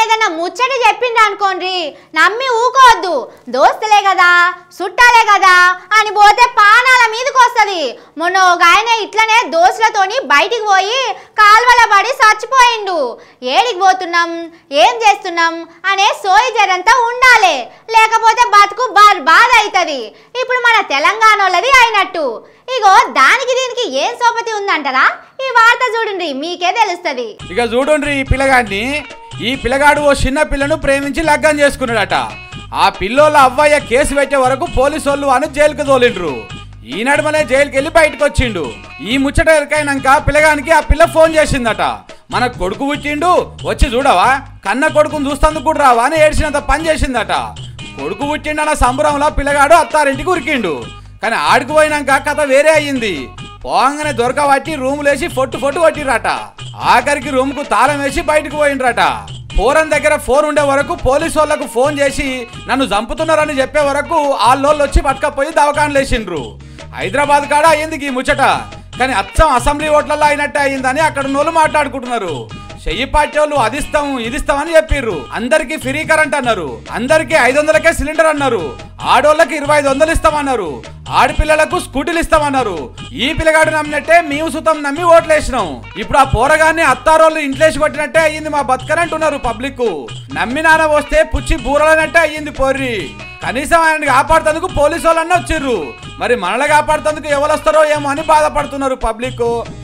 ఏదన్నా ముచ్చట చెప్పిండ్రు అనుకోండి నమ్మి ఊకోవద్దు దోస్తులే కదా చుట్టాలే కదా అని పోతే పానాల మీదకి వస్తుంది మొన్న ఒక ఆయన ఇట్లనే దోస్తులతోని బయటికి పోయి కాల్వల పడి చచ్చిపోయిండు ఏడికి పోతున్నాం ఏం చేస్తున్నాం అనే సోయి జరంతా ఉండాలి లేకపోతే బతుకు బాధ అవుతుంది ఇప్పుడు మన తెలంగాణలోది అయినట్టు ఇగో దానికి దీనికి ఏం సోపతి ఉందంటారా ఈ వార్త చూడండి మీకే తెలుస్తుంది ఇక చూడండి ఈ పిల్లగాడిని ఈ పిల్లగాడు ఓ చిన్న పిల్లను ప్రేమించి లగ్గం చేసుకున్నాడట ఆ పిల్లోళ్ళ అవ్వయ్య కేసు పెట్టే వరకు పోలీసు వాళ్ళు అని జైలుకు తోలిండ్రు ఈ నడుమనే జైలుకి వెళ్ళి బయటకు వచ్చిండు ఈ ముచ్చట ఎరకైనాక పిల్లగానికి ఆ పిల్ల ఫోన్ చేసిందట మన కొడుకు పుట్టిండు వచ్చి చూడవా కన్న కొడుకుని చూస్తందుకు కూడా రావా అని ఏడ్చినంత పని చేసిందట కొడుకు పుట్టిండన్న సంబరంలో పిల్లగాడు అత్తారింటికి ఉరికిండు కానీ ఆడికి పోయినాక కథ వేరే అయ్యింది పోగానే దొరకబట్టి రూములేసి ఫొట్టు ఫొట్టు కొట్టిరట ఆఖరికి రూమ్ కు తాళం వేసి బయటకు పోయిండ్రట పోరన్ దగ్గర ఫోన్ ఉండే వరకు పోలీసు వాళ్ళకు ఫోన్ చేసి నన్ను చంపుతున్నారని చెప్పే వరకు వాళ్ళోళ్ళు వచ్చి పట్టుకపోయి దవాఖానలు వేసిండ్రు హైదరాబాద్ కాడ అయ్యింది ఈ ముచ్చట కానీ అచ్చం అసెంబ్లీ ఓట్లలో అయినట్టే అయ్యిందని అక్కడ ఉన్నోళ్ళు మాట్లాడుకుంటున్నారు చెయ్యి పార్టీ వాళ్ళు అదిస్తాం ఇదిస్తాం అని చెప్పిర్రు అందరికి ఫ్రీ కరెంట్ అన్నారు అందరికి ఐదు వందలకే సిలిండర్ అన్నారు ఆడోళ్ళకి ఇరవై ఐదు వందలు ఇస్తామన్నారు ఆడపిల్లలకు స్కూటీలు ఇస్తామన్నారు ఈ పిల్లగాడు నమ్మినట్టే మేము సుతం నమ్మి ఓట్లేసినాం ఇప్పుడు ఆ పోరగాన్ని అత్తారోళ్ళు ఇంట్లేసి కొట్టినట్టే అయ్యింది మా బతకనంటున్నారు పబ్లిక్ నమ్మి నాన్న వస్తే పుచ్చి బూరలనట్టే అయ్యింది పోర్రి కనీసం ఆయన కాపాడుతందుకు పోలీసు వాళ్ళన్నా వచ్చిర్రు మరి మనల్ని కాపాడుతందుకు ఎవరు వస్తారో ఏమో అని బాధపడుతున్నారు పబ్లిక్